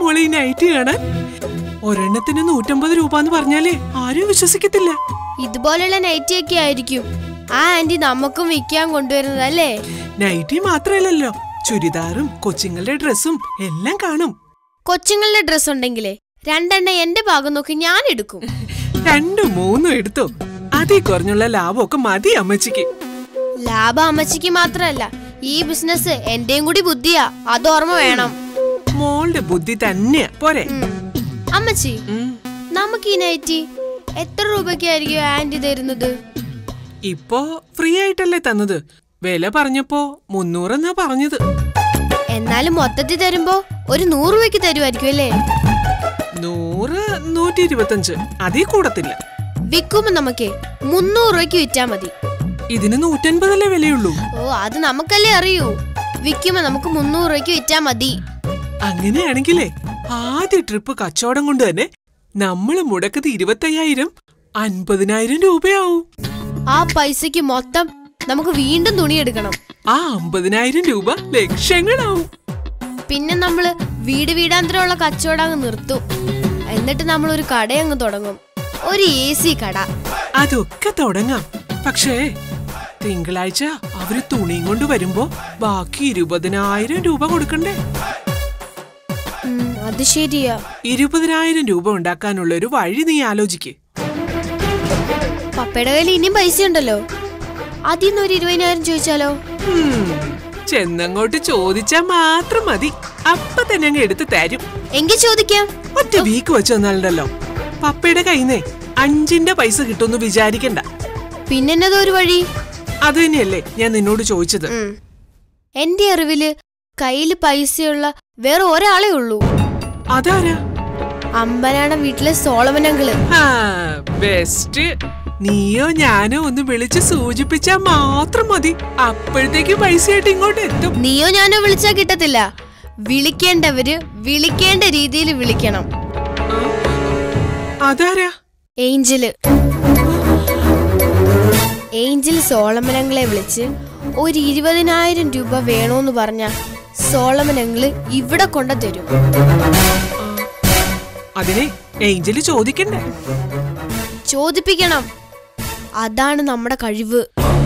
മോളെ ഈ നൈറ്റ് കാണാൻ ഒരെണ്ണത്തിന് നൂറ്റമ്പത് രൂപ എന്ന് പറഞ്ഞാലേ ആരും വിശ്വസിക്കത്തില്ല ഇതുപോലുള്ള നൈറ്റിയൊക്കെ ആയിരിക്കും ആ ആന്റി നമുക്കും വിൽക്കാൻ കൊണ്ടുവരുന്നതല്ലേ നൈറ്റി മാത്രല്ലല്ലോ ചുരിദാറും കൊച്ചുങ്ങളുടെ ഡ്രസ്സും എല്ലാം കാണും കൊച്ചുങ്ങളുടെ ഡ്രസ് ഉണ്ടെങ്കിലേ രണ്ടെണ്ണ എന്റെ ഭാഗം നോക്കി ഞാൻ എടുക്കും രണ്ടും മൂന്നും എടുത്തോ അതീ കുറഞ്ഞുള്ള ലാഭമൊക്കെ മതി അമ്മച്ചിക്ക് ലാഭം അമ്മച്ചിക്ക് മാത്രമല്ല ഈ ബിസിനസ് എന്റെയും കൂടി ബുദ്ധിയാ അത് ഓർമ്മ വേണം മോളുടെ ബുദ്ധി തന്നെയാ പോരെ ഉം. അമ്മച്ചി ഉം. നമുക്ക് ഈ നൈറ്റി എത്ര രൂപയ്ക്കായിരിക്കും ആന്റി തരുന്നത് ഇപ്പോ ഫ്രീ ആയിട്ടല്ലേ തന്നത് വില പറഞ്ഞപ്പോ മുന്നൂറെന്നാ പറഞ്ഞത് എന്നാലും മൊത്തത്തിൽ തരുമ്പോ ഒരു നൂറ് രൂപയ്ക്ക് തരുമായിരിക്കും അല്ലേ നൂറ് നൂറ്റി ഇരുപത്തഞ്ച് അതീ കൂടത്തില്ല വിൽക്കുമ്പോ നമുക്ക് മുന്നൂറ് രൂപയ്ക്ക് വിറ്റാ മതി ഇതിന് നൂറ്റൻപതല്ലേ വിലയുള്ളൂ ഓ അത് നമുക്കല്ലേ അറിയൂ വിൽക്കുമ്പോ നമുക്ക് മുന്നൂറ് രൂപയ്ക്ക് വിറ്റാ മതി അങ്ങനെയാണെങ്കിലേ ആദ്യ ട്രിപ്പ് കച്ചവടം കൊണ്ട് തന്നെ നമ്മള് മുടക്കത് ഇരുപത്തയ്യായിരം അൻപതിനായിരം രൂപയാവും ആ പൈസക്ക് മൊത്തം നമുക്ക് വീണ്ടും തുണി എടുക്കണം ആ അമ്പതിനായിരം രൂപ ലക്ഷങ്ങളാവും പിന്നെ നമ്മള് വീട് വീടാന്തരമുള്ള കച്ചവടം അങ്ങ് നിർത്തും എന്നിട്ട് നമ്മൾ ഒരു കട അങ്ങ് തുടങ്ങും ഒരു എ സി കട അതൊക്കെ തുടങ്ങാം പക്ഷേ തിങ്കളാഴ്ച അവര് തുണിയും കൊണ്ട് വരുമ്പോ ബാക്കി ഇരുപതിനായിരം രൂപ കൊടുക്കണ്ടേ ഉം, അത് ശരിയാ ഇരുപതിനായിരം രൂപ ഉണ്ടാക്കാനുള്ള ഒരു വഴി നീ ആലോചിക്ക് പപ്പയുടെ കയ്യിൽ ഇനിയും പൈസ ഉണ്ടല്ലോ അതിൽ നിന്ന് ഒരു ഇരുപതിനായിരം ചോദിച്ചാലോ ഉം, ചെന്നങ്ങോട്ട് ചോദിച്ചാ മാത്രം മതി അപ്പൊ തന്നെ അങ്ങ് എടുത്ത് തരും എങ്കിൽ ചോദിക്കാം ഒറ്റ വീക്ക് വെച്ച് തന്നാലുണ്ടല്ലോ പപ്പയുടെ കയ്യിന്നേ അഞ്ചിന്റെ പൈസ കിട്ടുമെന്ന് വിചാരിക്കണ്ട പിന്നെന്നതോ ഒരു വഴി അത് തന്നെയല്ലേ ഞാൻ നിന്നോട് ചോദിച്ചത് ഉം. എന്റെ അറിവില് കയ്യിൽ പൈസയുള്ള വേറെ ഒരാളേ ഉള്ളൂ അതാരാ അമ്പനാട വീട്ടിലെ സോളമനങ്കിള് ആ ബെസ്റ്റ് നീയോ ഞാനോ ഒന്ന് വിളിച്ച് സൂചിപ്പിച്ചാ മാത്രം മതി അപ്പോഴത്തേക്ക് പൈസയായിട്ട് ഇങ്ങോട്ട് എത്തും നീയോ ഞാനോ വിളിച്ചാ കിട്ടത്തില്ല വിളിക്കേണ്ടവര് വിളിക്കേണ്ട രീതിയിൽ വിളിക്കണം അതാരാ ഏഞ്ചല് ഏഞ്ചൽ സോളമനങ്ങളെ വിളിച്ച് ഒരു ഇരുപതിനായിരം രൂപ വേണോന്ന് പറഞ്ഞ സോളമനങ്ങള് ഇവിടെ കൊണ്ട തരും അതിനെ ഏഞ്ചല് ചോദിക്കണ്ടേ ചോദിപ്പിക്കണം അതാണ് നമ്മുടെ കഴിവ്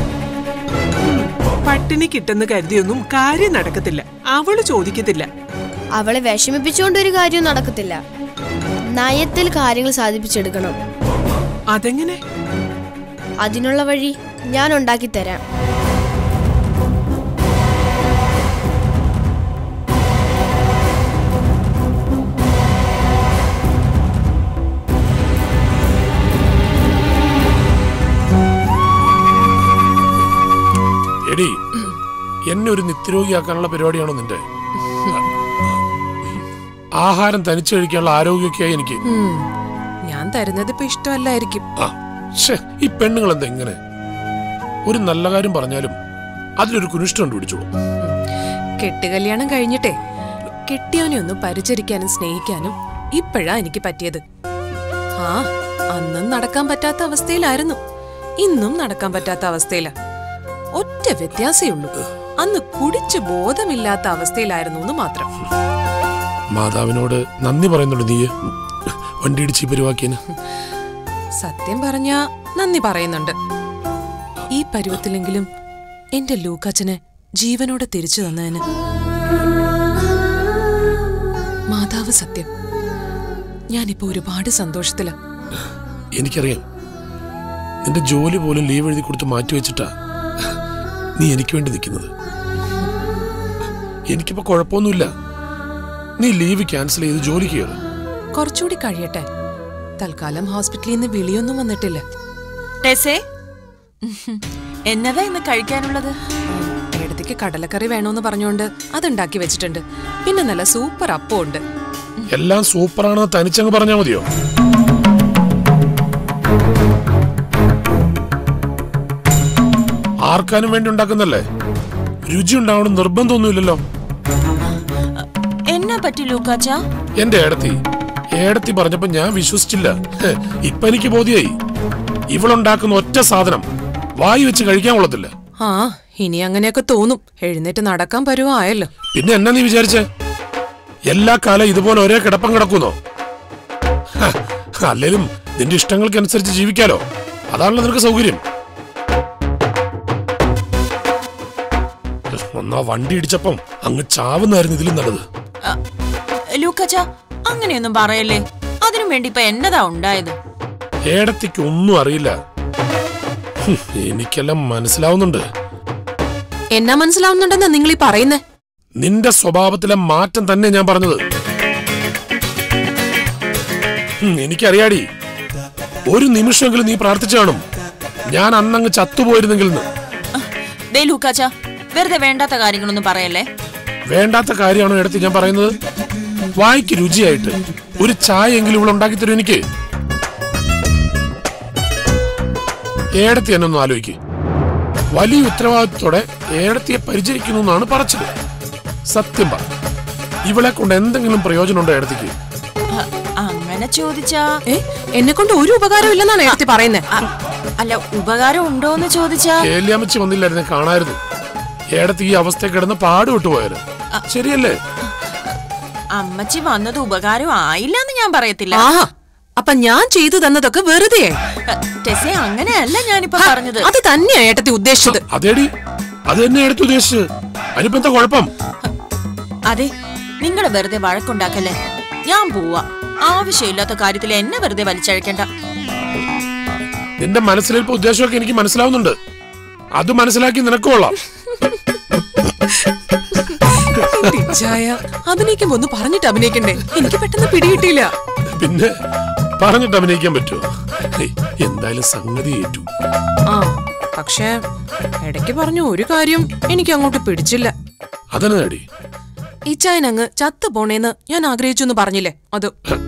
പട്ടിണി കിട്ടുന്ന കരുതിയൊന്നും കാര്യം നടക്കത്തില്ല അവള് ചോദിക്കത്തില്ല അവളെ വിഷമിപ്പിച്ചുകൊണ്ട് ഒരു കാര്യവും നടക്കത്തില്ല നയത്തിൽ കാര്യങ്ങൾ സാധിപ്പിച്ചെടുക്കണം അതെങ്ങനെ അതിനുള്ള വഴി ഞാൻ ഉണ്ടാക്കി തരാം എടി എന്നെ ഒരു നിത്യരോഗിയാക്കാനുള്ള പരിപാടിയാണോ നിന്റെ ആഹാരം തനിച്ച് കഴിക്കാനുള്ള ആരോഗ്യമൊക്കെയായി എനിക്ക് ഞാൻ തരുന്നത് ഇപ്പൊ ഇഷ്ടമല്ലായിരിക്കും ആ ശ്ശേ, ഈ പെണ്ണുങ്ങൾ എന്താ ഇങ്ങനെ ഒരു നല്ല കാര്യം പറഞ്ഞാലും അതിലൊരു കുനിഷ്ടം കണ്ടുപിടിച്ചോളൂ കെട്ടുകല്യാണം കഴിഞ്ഞിട്ടേ കെട്ടിയവനെ ഒന്ന് പരിചരിക്കാനും സ്നേഹിക്കാനും ഇപ്പോഴാ എനിക്ക് പറ്റിയത് ആ അന്നും നടക്കാൻ പറ്റാത്ത അവസ്ഥയിലായിരുന്നു ഇന്നും നടക്കാൻ പറ്റാത്ത അവസ്ഥയിലാ ഒറ്റ വ്യത്യാസേ ഉള്ളൂ അന്ന് കുടിച്ച് ബോധമില്ലാത്ത അവസ്ഥയിലായിരുന്നു എന്ന് മാത്രം മാതാവിനോട് നന്ദി പറയുന്നുണ്ട് നീ വണ്ടി ഇടിച്ച് പരിവാക്കിയന് സത്യം പറഞ്ഞാ നന്ദി പറയുന്നുണ്ട് ഈ പരുവത്തിലെങ്കിലും എന്റെ ലൂക്കാച്ചനെ ജീവനോടെ തിരിച്ചു തന്നതിന് മാതാവ് സത്യം ഞാനിപ്പോ ഒരുപാട് സന്തോഷത്തിലാ എനിക്കറിയാം നിന്റെ ജോലി പോലും ലീവ് എഴുതി കൊടുത്ത് മാറ്റി വെച്ചിട്ടാ നീ എനിക്ക് വേണ്ടി നിൽക്കുന്നത് എനിക്കിപ്പോ കുഴപ്പമൊന്നുമില്ല നീ ലീവ് ക്യാൻസൽ ചെയ്ത് ജോലിക്ക് കയറും കുറച്ചുകൂടി കഴിയട്ടെ തൽക്കാലം ഹോസ്പിറ്റലിൽ നിന്ന് വിളിയൊന്നും വന്നിട്ടില്ല ടെസേ എന്നതാ ഇന്ന് കഴിക്കാനുള്ളത് ഇടത്തേക്ക് കടലക്കറി വേണോന്ന് പറഞ്ഞുകൊണ്ട് അതുണ്ടാക്കി വെച്ചിട്ടുണ്ട് പിന്നെ നല്ല സൂപ്പർ അപ്പം ഉണ്ട് എല്ലാം സൂപ്പറാണ് തനിച്ചങ്ങ് പറഞ്ഞാ മതിയോ ആർക്കാനും വേണ്ടി ഉണ്ടാക്കുന്നല്ലേ രുചി ഉണ്ടാവണം നിർബന്ധമൊന്നുമില്ലല്ലോ എന്നാ പറ്റി ലൂക്കാച്ച എന്റെ ഏടത്തി ഏടത്തി പറഞ്ഞപ്പോ ഞാൻ വിശ്വസിച്ചില്ല ഹെ, ഇപ്പൊ എനിക്ക് ബോധ്യായി ഇവളുണ്ടാക്കുന്ന ഒറ്റ സാധനം വായി വെച്ച് കഴിക്കാൻ കൊള്ളത്തില്ല ആ ഇനി അങ്ങനെയൊക്കെ തോന്നും എഴുന്നേറ്റ് നടക്കാൻ പരുവായല്ലോ പിന്നെ എന്നാ നീ വിചാരിച്ചേ എല്ലാ കാലം ഇതുപോലെ ഒരേ കിടപ്പം കിടക്കുന്നോ ഹ, അല്ലേലും നിന്റെ ഇഷ്ടങ്ങൾക്കനുസരിച്ച് ജീവിക്കാലോ അതാണല്ലോ നിനക്ക് സൗകര്യം ഒന്നാ വണ്ടി ഇടിച്ചപ്പം അങ്ങ് ചാവുന്നായിരുന്നു ഇതിലും നല്ലത് ലൂക്കാച്ച അങ്ങനെയൊന്നും പറയല്ലേ അതിനു വേണ്ടി ഇപ്പൊ എന്നതാ ഉണ്ടായത് ഏടത്തിക്ക് ഒന്നും അറിയില്ല ഹും, എനിക്കെല്ലാം മനസ്സിലാവുന്നുണ്ട് എന്നാ മനസ്സിലാവുന്നുണ്ടെന്നാ നിങ്ങൾ ഈ പറയുന്നേ നിന്റെ സ്വഭാവത്തിലെ മാറ്റം തന്നെ ഞാൻ പറഞ്ഞത് ഹും, എനിക്കറിയാടി ഒരു നിമിഷമെങ്കിലും നീ പ്രാർത്ഥിച്ചു കാണും ഞാൻ അന്നങ്ങ് ചത്തുപോയിരുന്നെങ്കിൽ എന്ന്. ദേ ലൂക്കാച്ച വെറുതെ വേണ്ടാത്ത കാര്യങ്ങളൊന്നും പറയല്ലേ വേണ്ടാത്ത കാര്യമാണോ എടുത്ത് ഞാൻ പറയുന്നത് വായിക്ക് രുചിയായിട്ട് ഒരു ചായ എങ്കിലും ഇവിടെ ഉണ്ടാക്കി തരും എനിക്ക് ഏടത്തി എന്നെ ഒന്ന് ആലോചിക്ക് വലിയ ഉത്തരവാദിത്വത്തോടെ ഏടത്തിയെ പരിചരിക്കുന്നു എന്നാണ് പറച്ചത് സത്യം പറ ഇവളെ കൊണ്ട് എന്തെങ്കിലും പ്രയോജനമുണ്ടോ ഏടത്തിക്ക് അ- അങ്ങനെ ചോദിച്ചാ ഏ എന്നെ കൊണ്ട് ഒരു ഉപകാരം ഇല്ലെന്നാണ് ഏടത്തി പറയുന്നേ അ- അല്ല ഉപകാരം ഉണ്ടോന്ന് ചോദിച്ചാ കേലിയമ്മച്ചി വന്നില്ലായിരുന്നു കാണായിരുന്നു ഏടത്തി ഈ അവസ്ഥ കിടന്ന് പാടുവിട്ടു പോയത് ശരിയല്ലേ അമ്മച്ചി വന്നത് ഉപകാരം ആയില്ല എന്ന് ഞാൻ പറയത്തില്ല ആഹാ അപ്പൊ ഞാൻ ചെയ്തു തന്നതൊക്കെ വെറുതെ അ, ടെസേ അങ്ങനെയല്ല ഞാനിപ്പോ പറഞ്ഞത് അത് തന്നെയാ ഏട്ടത്തി ഉദ്ദേശിച്ചത് അതേടി അത് തന്നെ എടുത്ത് ഉദ്ദേശിച്ചത് അതിനിപ്പോ എന്താ കുഴപ്പം അതെ നിങ്ങൾ വെറുതെ വഴക്കുണ്ടാക്കല്ലേ ഞാൻ പോവാ ആവശ്യമില്ലാത്ത കാര്യത്തിൽ എന്നെ വെറുതെ വലിച്ചഴക്കണ്ട നിന്റെ മനസ്സിലിപ്പോ ഉദ്ദേശമൊക്കെ എനിക്ക് മനസ്സിലാവുന്നുണ്ട് അത് മനസ്സിലാക്കി നിനക്ക് കൊള്ളാം പിച്ചായ അഭിനയിക്കുമ്പോ ഒന്ന് പറഞ്ഞിട്ട് അഭിനയിക്കണ്ടേ എനിക്ക് പെട്ടെന്ന് പിടികിട്ടിയില്ല പിന്നെ പറഞ്ഞിട്ട് അഭിനയിക്കാൻ പറ്റുമോ ഹേയ്, എന്തായാലും സംഗതി ഏറ്റു ആ പക്ഷേ ഇടയ്ക്ക് പറഞ്ഞു ഒരു കാര്യം എനിക്ക് അങ്ങോട്ട് പിടിച്ചില്ല അതന്നെ നേടി ഇച്ചായനങ്ങ് ചത്തു പോണേന്ന് ഞാൻ ആഗ്രഹിച്ചു എന്ന് പറഞ്ഞില്ലേ അത്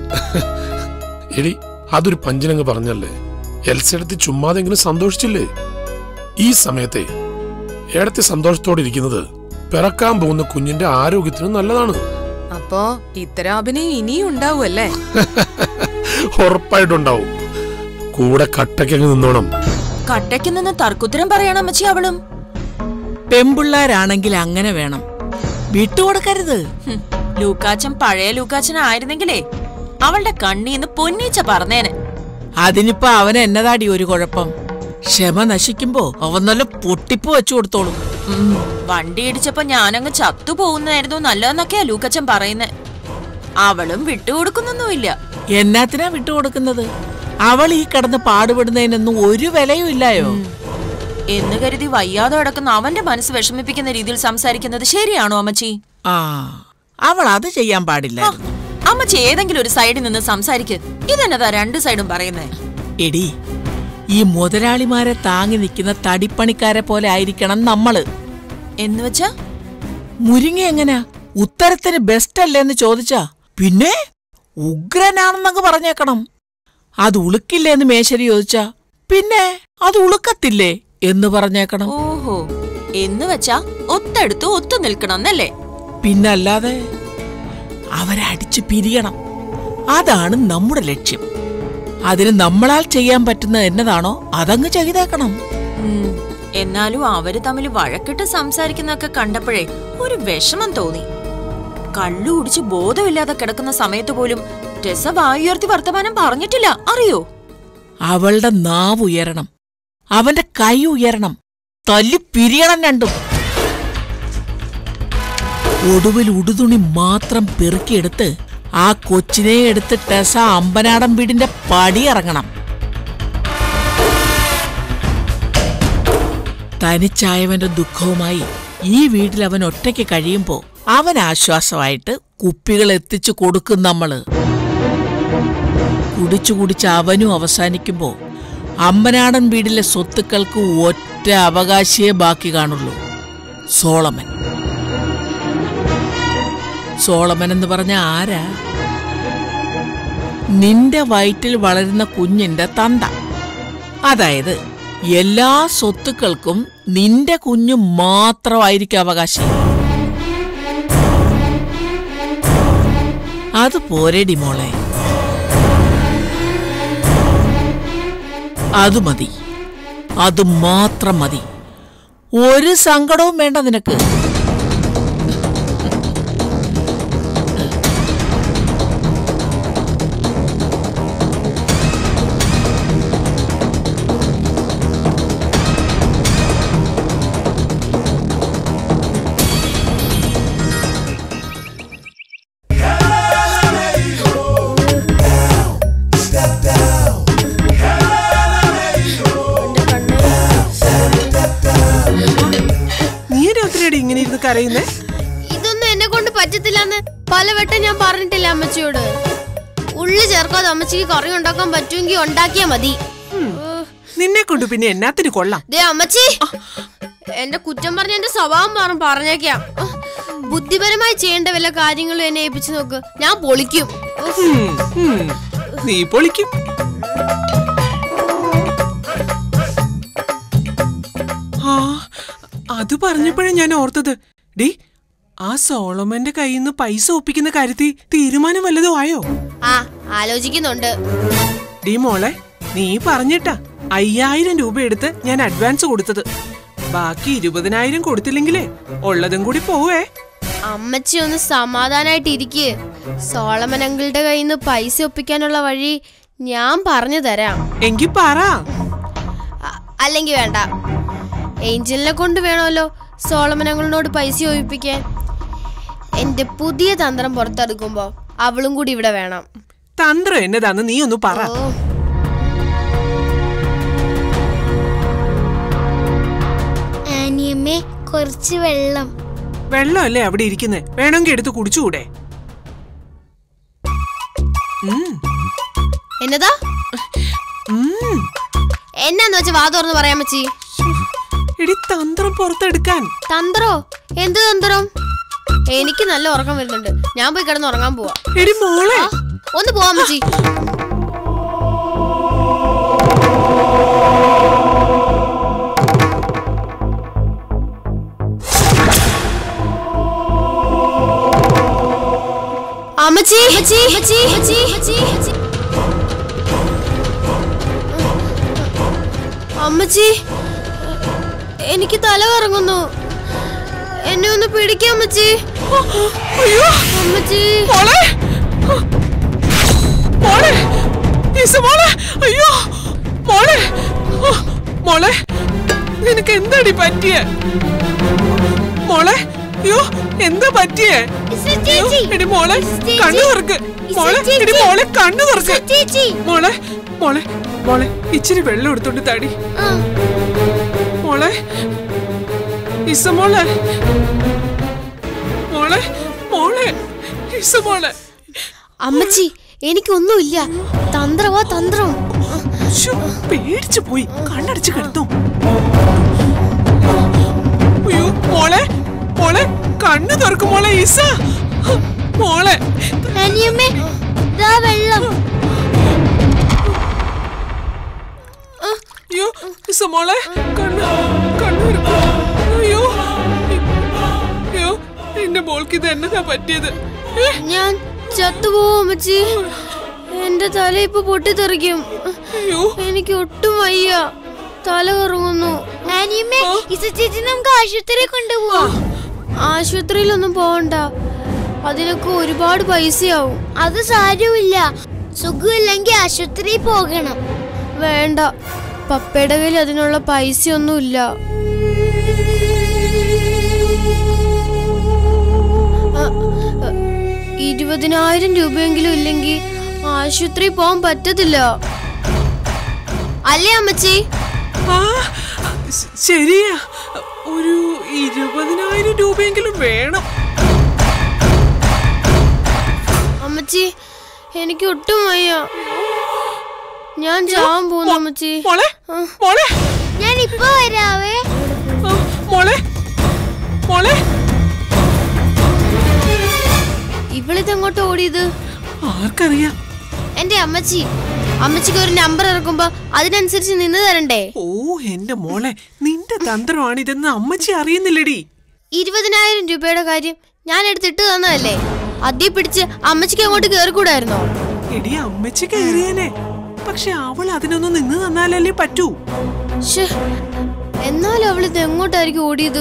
എടി അതൊരു പഞ്ചിനങ്ങ് പറഞ്ഞല്ലേ എൽസെടുത്ത് ചുമ്മാതെങ്കിലും സന്തോഷിച്ചില്ലേ ഈ സമയത്തെ ഏടത്തെ സന്തോഷത്തോടെ ഇരിക്കുന്നത് പിറക്കാൻ പോകുന്ന കുഞ്ഞിന്റെ ആരോഗ്യത്തിന് നല്ലതാണ് അപ്പോ ഇത്തരം അഭിനയം ഇനിയും ഉണ്ടാവുമല്ലേ ഉറപ്പായിട്ടുണ്ടാവും കൂടെ കട്ടയ്ക്കങ്ങ് നിന്നോണം കട്ടയ്ക്ക് നിന്ന് തർക്കുത്തരം പറയണം അമ്മച്ചി അവളും പെമ്പിള്ളാരാണെങ്കിൽ അങ്ങനെ വേണം വിട്ടുകൊടുക്കരുത് ഹും, ലൂക്കാച്ചൻ പഴയ ലൂക്കാച്ചൻ ആയിരുന്നെങ്കിലേ അവളുടെ കണ്ണീന്ന് പൊന്നീച്ച പറഞ്ഞേനെ അതിനിപ്പോ അവന് എന്നതാടി ഒരു കുഴപ്പം ക്ഷമ നശിക്കുമ്പോ അവൻ നല്ല പൊട്ടിപ്പ് വെച്ചു കൊടുത്തോളൂ ഉം, വണ്ടി ഇടിച്ചപ്പോ ഞാനങ്ങ് ചത്തു പോകുന്നതായിരുന്നു നല്ലതെന്നൊക്കെയാ ലൂക്കച്ചൻ പറയുന്നേ അവളും വിട്ടുകൊടുക്കുന്നൊന്നുമില്ല എന്നാത്തിനാ വിട്ടുകൊടുക്കുന്നത് അവൾ ഈ കിടന്ന് പാടുപെടുന്നതിനൊന്നും ഒരു വിലയും ഇല്ലായോ എന്ന് കരുതി വയ്യാതെ കിടക്കുന്ന അവന്റെ മനസ്സ് വിഷമിപ്പിക്കുന്ന രീതിയിൽ സംസാരിക്കുന്നത് ശരിയാണോ അമ്മച്ചി ആ അവൾ അത് ചെയ്യാൻ പാടില്ല ആ, അമ്മച്ചി ഏതെങ്കിലും ഒരു സൈഡിൽ നിന്ന് സംസാരിക്ക് ഇതെന്നതാ രണ്ട് സൈഡും പറയുന്നേ എടി ഈ മുതലാളിമാരെ താങ്ങി നിൽക്കുന്ന തടിപ്പണിക്കാരെ പോലെ ആയിരിക്കണം നമ്മള് എന്ന് വെച്ചാ മുരിങ്ങ എങ്ങനാ ഉത്തരത്തിന് ബെസ്റ്റ് അല്ലേന്ന് ചോദിച്ചാ പിന്നെ ഉഗ്രനാണെന്നങ്ങ് പറഞ്ഞേക്കണം അത് ഉളുക്കില്ലേന്ന് മേശരി ചോദിച്ചാ പിന്നെ അത് ഉളുക്കത്തില്ലേ എന്ന് പറഞ്ഞേക്കണം ഓഹോ എന്ന് വെച്ചാ ഒത്തെടുത്ത് ഒത്തു നിൽക്കണം എന്നല്ലേ പിന്നല്ലാതെ അവരെ അടിച്ചു പിരിയണം അതാണ് നമ്മുടെ ലക്ഷ്യം അതിന് നമ്മളാൽ ചെയ്യാൻ പറ്റുന്ന എന്നതാണോ അതങ്ങ് ചെയ്തേക്കണം ഉം, എന്നാലും അവര് തമ്മിൽ വഴക്കിട്ട് സംസാരിക്കുന്നതൊക്കെ കണ്ടപ്പോഴേ ഒരു വിഷമം തോന്നി കള്ളു കുടിച്ച് ബോധമില്ലാതെ കിടക്കുന്ന സമയത്ത് പോലും ടെസ വായുയർത്തി വർത്തമാനം പറഞ്ഞിട്ടില്ല അറിയോ അവളുടെ നാവ് ഉയരണം അവന്റെ കൈ ഉയരണം തല്ലി പിരിയണം രണ്ടും ഒടുവിൽ ഉടുതുണി മാത്രം പെറുക്കിയെടുത്ത് ആ കൊച്ചിനെ എടുത്ത് ടെസ അമ്പനാടൻ വീടിന്റെ പടി ഇറങ്ങണം തനിച്ചായവന്റെ ദുഃഖവുമായി ഈ വീട്ടിൽ അവൻ ഒറ്റയ്ക്ക് കഴിയുമ്പോ അവൻ ആശ്വാസമായിട്ട് കുപ്പികൾ എത്തിച്ചു കൊടുക്കും നമ്മള് കുടിച്ചു കുടിച്ച് അവനും അവസാനിക്കുമ്പോ അമ്പനാടൻ വീട്ടിലെ സ്വത്തുക്കൾക്ക് ഒറ്റ അവകാശിയെ ബാക്കി കാണുള്ളൂ സോളമൻ സോളമൻ എന്ന് പറഞ്ഞ ആരാ നിന്റെ വയറ്റിൽ വളരുന്ന കുഞ്ഞിന്റെ തന്ത അതായത് എല്ലാ സ്വത്തുക്കൾക്കും നിന്റെ കുഞ്ഞു മാത്രമായിരിക്കും അവകാശി അത് പോരേടി മോളെ അത് മതി അത് മാത്രം മതി ഒരു സങ്കടവും വേണ്ട നിനക്ക് കരയുന്നേ ഇതൊന്നും എന്നെ കൊണ്ട് പറ്റത്തില്ലെന്ന് പലവട്ടം ഞാൻ പറഞ്ഞിട്ടില്ല അമ്മച്ചിയോട് ഉള്ളി ചേർക്കാതെ അമ്മച്ചിക്ക് കറി ഉണ്ടാക്കാൻ പറ്റുമെങ്കിൽ ഉണ്ടാക്കിയാ മതി നിന്നെ കൊണ്ട് പിന്നെ എന്നാത്തിന് കൊള്ളാം ദേ അമ്മച്ചി എന്റെ കുറ്റം പറഞ്ഞ എന്റെ സ്വഭാവം മാറും പറഞ്ഞേക്കാം ബുദ്ധിപരമായി ചെയ്യേണ്ട വല്ല കാര്യങ്ങളും എന്നെ ഏൽപ്പിച്ചു നോക്ക് ഞാൻ പൊളിക്കും ഉഫ്. ഉം, ഉം. നീ പൊളിക്കും ആ അത് പറഞ്ഞപ്പോഴേ ഞാൻ ഓർത്തത് ഡി ആ സോളമന്റെ കയ്യിൽ നിന്ന് പൈസ ഒപ്പിക്കുന്ന കാര്യത്തിൽ തീരുമാനം വല്ലതും ആയോ ആ ആലോചിക്കുന്നുണ്ട് ഡി മോളെ നീ പറഞ്ഞിട്ടാ അയ്യായിരം രൂപ എടുത്ത് ഞാൻ അഡ്വാൻസ് കൊടുത്തത് ബാക്കി ഇരുപതിനായിരം കൊടുത്തില്ലെങ്കിലേ ഉള്ളതും കൂടി പോവേ അമ്മച്ചി ഒന്ന് സമാധാനായിട്ട് ഇരിക്ക് സോളമൻ അങ്കിളുടെ കയ്യിൽ നിന്ന് പൈസ ഒപ്പിക്കാനുള്ള വഴി ഞാൻ പറഞ്ഞു തരാം എങ്കി പറ അ- അല്ലെങ്കിൽ വേണ്ട ഏഞ്ചലിനെ കൊണ്ട് വേണമല്ലോ സോളമൻ അങ്കിളിനോട് പൈസ ഒഴിപ്പിക്കാൻ എന്റെ പുതിയ തന്ത്രം പുറത്തെടുക്കുമ്പോ അവളും കൂടി ഇവിടെ വേണം തന്ത്രം എന്നതാന്ന് നീ ഒന്ന് പറ ഓ ആനിയമ്മേ കുറച്ച് വെള്ളം വെള്ളമല്ലേ അവിടെ ഇരിക്കുന്നേ വേണമെങ്കിൽ എടുത്ത് കുടിച്ചുകൂടെ ഉം, എന്നതാ ഉം. എന്നാന്ന് വെച്ചാ വാ തുറന്ന് പറയാൻ പറ്റി എടി തന്ത്രം പുറത്തെടുക്കാൻ തന്ത്രോ എന്ത് തന്ത്രം എനിക്ക് നല്ല ഉറക്കം വരുന്നുണ്ട് ഞാൻ പോയി കിടന്ന് ഉറങ്ങാൻ പോവാ എടി മോളെ ആ, ഒന്ന് പോവാൻ പറ്റി അമ്മച്ചി അമ്മച്ചി അമ്മച്ചി അമ്മച്ചി അമ്മച്ചി അമ്മച്ചി എനിക്ക് തല കറങ്ങുന്നു എന്നെ ഒന്ന് പിടിക്കാം അമ്മച്ചി അയ്യോ അമ്മച്ചി മോളെ മോളെ ഈസ മോളെ അയ്യോ മോളെ ഓ, മോളെ നിനക്ക് എന്താടി പറ്റിയേ മോളെ അയ്യോ എന്താ പറ്റിയേ അയ്യോ, എടി മോളെ കണ്ണു തുറക്ക് മോളെ എടി മോളെ കണ്ണു തുറക്ക് ചേച്ചി മോളെ മോളെ മോളെ ഇച്ചിരി വെള്ളം എടുത്തോണ്ട് തടി ആ, മോളെ ഇസ മോളെ മോളെ മോളെ ഇസ മോളെ അമ്മച്ചി എനിക്കൊന്നുമില്ല തന്ത്രവാ തന്ത്രം ശ്ശോ, പേടിച്ചു പോയി കണ്ണടച്ച് കിടന്നു അയ്യോ മോളെ മോളെ കണ്ണു തുറക്കും മോളെ ഈസ മോളെ ആനിയമ്മേ ദാ വെള്ളം അയ്യോ ഈസ മോളെ കണ്ണ് കണ്ണു തുറക്കും. അയ്യോ അയ്യോ എന്റെ മോൾക്ക് ഇത് എന്നതാ പറ്റിയത് ഏ, ഞാൻ ചത്തുപോവും അമ്മച്ചി എന്റെ തല ഇപ്പൊ പൊട്ടിത്തെറിക്കും അയ്യോ എനിക്ക് ഒട്ടും വയ്യ തല കറങ്ങുന്നു ആനിയമ്മേ ഇസ ചേച്ചി നമുക്ക് ആശുപത്രി കൊണ്ടുപോവാം ആശുപത്രിയിലൊന്നും പോകണ്ട അതിനൊക്കെ ഒരുപാട് പൈസയാവും അത് സാരമില്ല സുഖമില്ലെങ്കിൽ ആശുപത്രിയിൽ പോകണം വേണ്ട പപ്പയുടെ കയ്യിൽ അതിനുള്ള പൈസയൊന്നുമില്ല അ, അ, ഇരുപതിനായിരം രൂപയെങ്കിലും ഇല്ലെങ്കിൽ ആശുപത്രി പോകാൻ പറ്റത്തില്ല അല്ലേ അമ്മച്ചി ആ ശ- ശരിയാ ഒരു ഇരുപതിനായിരം രൂപയെങ്കിലും വേണം അമ്മച്ചി എനിക്ക് ഒട്ടും വയ്യ ഞാൻ ചാവാൻ പോകുന്നു അമ്മച്ചി മോളെ മോളെ ഞാൻ ഇപ്പൊ വരാവേ ആ, മോളെ മോളെ ഇവളിതെങ്ങോട്ട് ഓടിയത് ആർക്കറിയാം എന്റെ അമ്മച്ചി അമ്മച്ചിക്ക് ഒരു നമ്പർ ഇറക്കുമ്പോ അതിനനുസരിച്ച് നിന്ന് തരണ്ടേ ഓ എന്റെ മോളെ നിന്റെ തന്ത്രമാണിതെന്ന് അമ്മച്ചി അറിയുന്നില്ലടി ഇരുപതിനായിരം രൂപയുടെ കാര്യം ഞാൻ എടുത്തിട്ട് തന്നതല്ലേ അതേ പിടിച്ച് അമ്മച്ചിക്ക് അങ്ങോട്ട് കേറിക്കൂടായിരുന്നോ എടി അമ്മച്ചി കയറിയാനെ പക്ഷെ അവൾ അതിനൊന്നും നിന്ന് തന്നാലല്ലേ പറ്റൂ ശ്ശേ, എന്നാലും അവൾ ഇത് എങ്ങോട്ടായിരിക്കും ഓടിയത്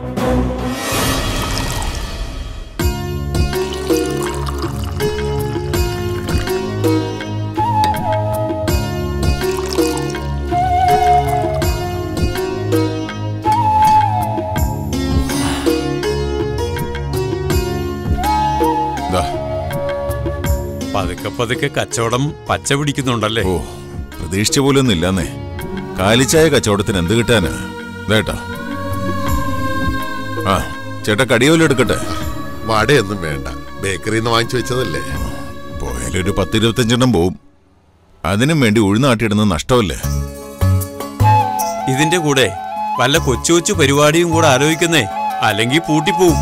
ദാ, പതുക്കെ പതുക്കെ കച്ചവടം പച്ച പിടിക്കുന്നുണ്ടല്ലേ ഓ പ്രതീക്ഷിച്ച പോലെ ഒന്നും ഇല്ലാന്നേ കാലിച്ചായ കച്ചവടത്തിന് എന്ത് കിട്ടാന് ഇതേട്ടാ ആ ചേട്ടാ കടിയോലും എടുക്കട്ടെ വടയൊന്നും വേണ്ട ബേക്കറിയിൽ നിന്ന് വാങ്ങിച്ചു വെച്ചതല്ലേ പോയാലൊരു പത്തിരുപത്തഞ്ചെണ്ണം പോവും അതിനും വേണ്ടി ഉഴുന്നാട്ടിയിടുന്നത് നഷ്ടമല്ലേ ഇതിന്റെ കൂടെ വല്ല കൊച്ചു കൊച്ചു പരിപാടിയും കൂടെ ആലോചിക്കുന്നേ അല്ലെങ്കിൽ പൂട്ടിപ്പോവും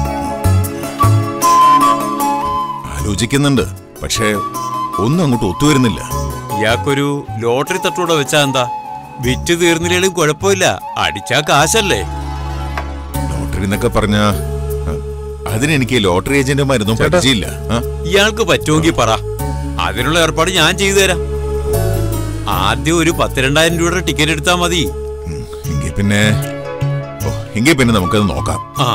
ആലോചിക്കുന്നുണ്ട് പക്ഷേ ഒന്നും അങ്ങോട്ട് ഒത്തുവരുന്നില്ല ഇയാൾക്കൊരു ലോട്ടറി തട്ടൂടെ വെച്ചാ എന്താ വിറ്റ് തീർന്നില്ലേലും കുഴപ്പമില്ല അടിച്ചാ കാശല്ലേ ലോട്ടറി എന്നൊക്കെ പറഞ്ഞ അതിനെനിക്ക് ലോട്ടറി ഏജന്റുമാരൊന്നും ചേട്ടാ. പരിചയമില്ല ആ? ഇയാൾക്ക് പറ്റുമെങ്കിൽ പറ അതിനുള്ള ഏർപ്പാട് ഞാൻ ചെയ്തു തരാം ആദ്യം ഒരു പത്തിരണ്ടായിരം രൂപയുടെ ടിക്കറ്റ് എടുത്താൽ മതി ഉം, എങ്കിൽ പിന്നെ ഓ എങ്കിൽ പിന്നെ നമുക്കത് നോക്കാം ആ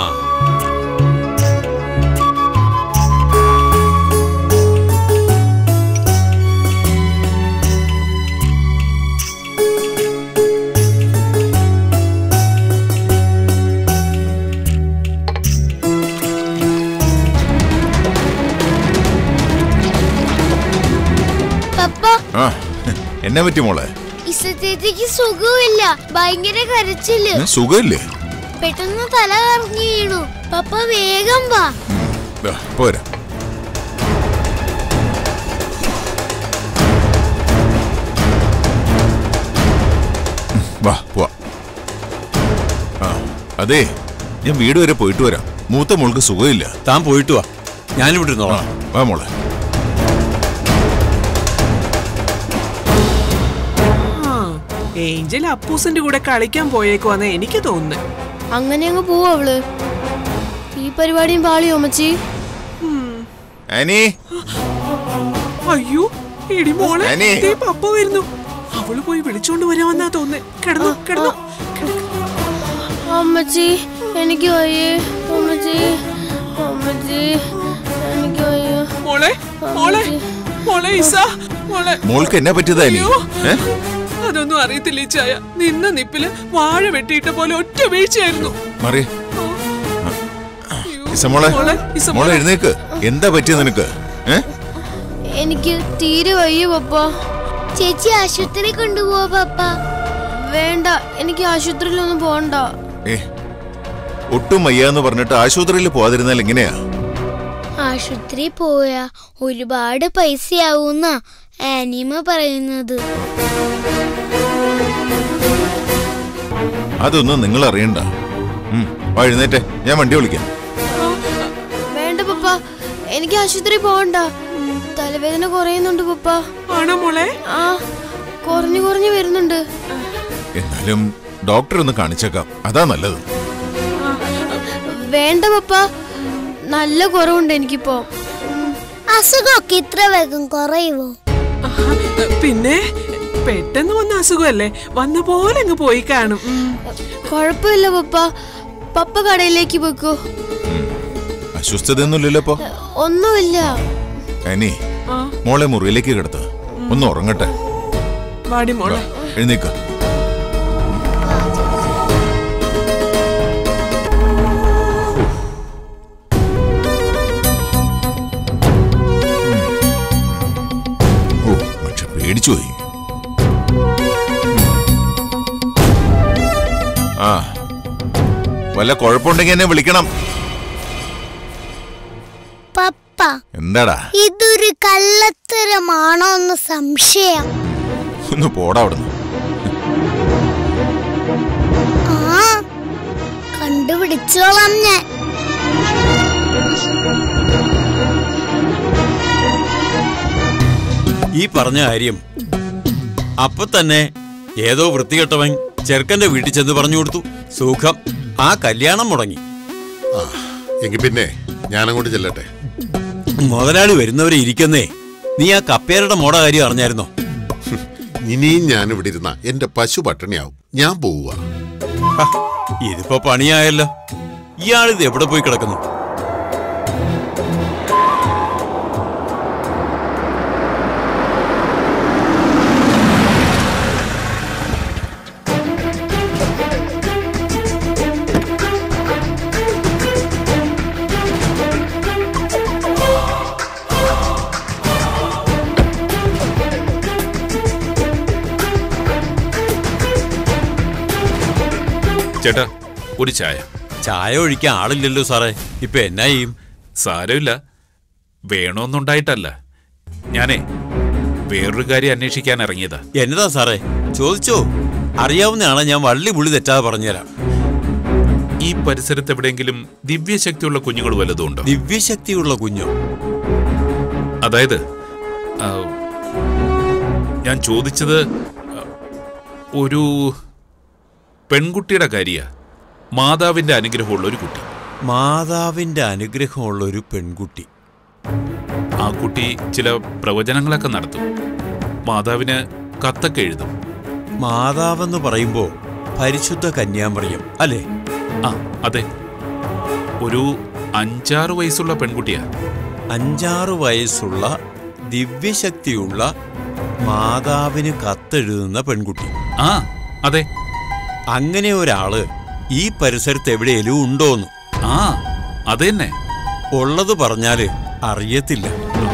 പപ്പ ആ എന്നെ പറ്റി മോളെ ഇസത്തേക്ക് സുഖമില്ല ഭയങ്കര കരച്ചില് ഏ, സുഖമില്ലേ പെട്ടെന്ന് തല കറങ്ങി വീണു പപ്പ വേഗം വാ ദാ, പോരാ ഉം, വാ പോവാ ആ അതെ ഞാൻ വീട് വരെ പോയിട്ട് വരാം മൂത്ത മോൾക്ക് സുഖമില്ല താൻ പോയിട്ട് വാ ഞാനിവിടെ ആ ഇരുന്നോളാം വാ മോളെ ആ ഏഞ്ചൽ അപ്പൂസിന്റെ കൂടെ കളിക്കാൻ പോയേക്കുവാന്ന് എനിക്ക് തോന്നുന്നു അങ്ങനെ അങ്ങ് പോവും അവള് ഈ പരിപാടിയും പാളിയോ അമ്മച്ചി ആനി അയ്യോ എടി മോളെ അനി. ദേ പപ്പ വരുന്നു അവള് പോയി വിളിച്ചോണ്ട് വരാമെന്നാ തോന്നുന്നേ കിടന്നു കിടന്നു അമ്മച്ചി എനിക്ക് വയ്യേ അമ്മച്ചി അമ്മച്ചി എനിക്ക് വയ്യ മോളെ മോളെ മോളെ ഇസ മോളെ മോൾക്ക് എന്നെ പറ്റിയതാ ഇനി അയ്യോ. ഏ അതൊന്നും അറിയത്തില്ല ഈ ചായ നിന്ന നിപ്പില് വാഴ വെട്ടിയിട്ട പോലെ ഒറ്റ വീഴ്ചയായിരുന്നു മറി അയ്യോ. ഇസമോളെ മോളെ, ഇസ മോളെ മോളെ. എഴുന്നേക്ക് എന്താ പറ്റിയത് നിനക്ക് ഏ എനിക്ക് തീരെ വയ്യ പപ്പ ചേച്ചി ആശുപത്രി കൊണ്ടുപോവാ പപ്പ വേണ്ട എനിക്ക് ആശുപത്രിയിലൊന്നും പോകണ്ട ഏ ഒട്ടും വയ്യാന്ന് പറഞ്ഞിട്ട് ആശുപത്രിയിൽ പോവാതിരുന്നാൽ എങ്ങനെയാ ആശുപത്രി പോയാ ഒരുപാട് പൈസയാവൂന്ന ആനിമ പറയുന്നത് അതൊന്നും നിങ്ങൾ അറിയണ്ട ഉം, വാ എഴുന്നേറ്റെ ഞാൻ വണ്ടി വിളിക്കാം വേണ്ട പപ്പ എനിക്ക് ആശുപത്രി പോകണ്ട തലവേദന കുറയുന്നുണ്ട് പപ്പ ആണോ മോളെ ആ കുറഞ്ഞു കുറഞ്ഞു വരുന്നുണ്ട് എന്നാലും ഡോക്ടർ ഒന്ന് കാണിച്ചേക്കാം അതാ നല്ലത് വേണ്ട പപ്പ നല്ല കുറവുണ്ട് എനിക്കിപ്പോ അസുഖമൊക്കെ ഇത്ര വേഗം കുറയുവോ ആഹാ, പിന്നെ പെട്ടെന്ന് വന്ന അസുഖമല്ലേ വന്ന പോലെ അങ്ങ് പോയി കാണും ഉം. കുഴപ്പമില്ല പപ്പ പപ്പ കടയിലേക്ക് വെക്കൂ അസ്വസ്ഥതയൊന്നുമില്ലല്ലോ ഇപ്പൊ ഒന്നുമില്ല അനി ആ മോളെ മുറിയിലേക്ക് കിടത്ത് ഒന്ന് ഉറങ്ങട്ടെ വാടി മോളെ എഴുന്നേക്ക ഓ പക്ഷെ പേടിച്ചു പോയി ആ വല്ല കുഴപ്പമുണ്ടെങ്കിൽ എന്നെ വിളിക്കണം പപ്പ എന്താടാ ഇതൊരു കള്ളത്തരമാണോ എന്ന് സംശയം ഒന്ന് പോടാ അവിടുന്ന് ആ കണ്ടുപിടിച്ചോളാം ഞാൻ ഈ പറഞ്ഞ കാര്യം അപ്പൊ തന്നെ ഏതോ വൃത്തികെട്ടവൻ ചെറുക്കന്റെ വീട്ടിൽ ചെന്ന് പറഞ്ഞു കൊടുത്തു സുഖം ആ കല്യാണം മുടങ്ങി ആ എങ്കിൽ പിന്നെ ഞാനങ്ങോട്ട് ചെല്ലട്ടെ മുതലാളി വരുന്നവരെ ഇരിക്കുന്നേ നീ ആ കപ്പേരുടെ മോട കാര്യം അറിഞ്ഞായിരുന്നോ ഇനിയും ഞാൻ ഇവിടെ ഇരുന്ന എന്റെ പശു പട്ടിണിയാവും ഞാൻ പോവുക ഹ, ഇതിപ്പോ പണിയായല്ലോ ഇയാളിത് എവിടെ പോയി കിടക്കുന്നു ചേട്ടാ ഒരു ചായ ചായ ഒഴിക്കാൻ ആളില്ലല്ലോ സാറേ ഇപ്പൊ എന്നാ ചെയ്യും സാരമില്ല വേണമെന്നുണ്ടായിട്ടല്ല ഞാനേ വേറൊരു കാര്യം അന്വേഷിക്കാൻ ഇറങ്ങിയതാ എന്നതാ സാറേ ചോദിച്ചോ അറിയാവുന്നതാണ് ഞാൻ വള്ളി പുള്ളി തെറ്റാതെ പറഞ്ഞുതരാം ഈ പരിസരത്ത് എവിടെയെങ്കിലും ദിവ്യശക്തിയുള്ള കുഞ്ഞുങ്ങൾ വല്ലതും ഉണ്ടോ ദിവ്യശക്തിയുള്ള കുഞ്ഞോ അതായത് ആ, ഞാൻ ചോദിച്ചത് ആ, ഒരു പെൺകുട്ടിയുടെ കാര്യ മാതാവിന്റെ അനുഗ്രഹമുള്ള ഒരു കുട്ടി മാതാവിന്റെ അനുഗ്രഹമുള്ള ഒരു പെൺകുട്ടി ആ കുട്ടി ചില പ്രവചനങ്ങളൊക്കെ നടത്തും മാതാവിന് കത്തൊക്കെ എഴുതും മാതാവെന്ന് പറയുമ്പോ പരിശുദ്ധ കന്യാമറിയം അല്ലേ ആ അതെ ഒരു അഞ്ചാറ് വയസ്സുള്ള പെൺകുട്ടിയാ അഞ്ചാറ് വയസ്സുള്ള ദിവ്യശക്തിയുള്ള മാതാവിന് കത്തെഴുതുന്ന പെൺകുട്ടി ആ അതെ അങ്ങനെ ഒരാള് ഈ പരിസരത്ത് എവിടെയെങ്കിലും ഉണ്ടോന്ന് ആ അതെന്നെ ഉള്ളത് പറഞ്ഞാല് അറിയത്തില്ല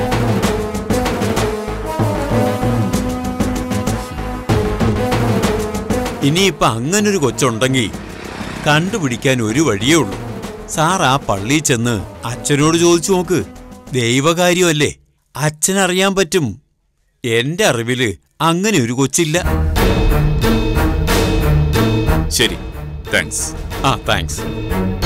ഇനിയിപ്പൊ അങ്ങനൊരു കൊച്ചുണ്ടെങ്കിൽ കണ്ടുപിടിക്കാൻ ഒരു വഴിയേ ഉള്ളൂ സാർ ആ പള്ളിയിൽ ചെന്ന് അച്ഛനോട് ചോദിച്ചു നോക്ക് ദൈവകാര്യമല്ലേ അച്ഛനറിയാൻ പറ്റും എന്റെ അറിവില് അങ്ങനെ ഒരു കൊച്ചില്ല ശരി താങ്ക്സ് ആ താങ്ക്സ്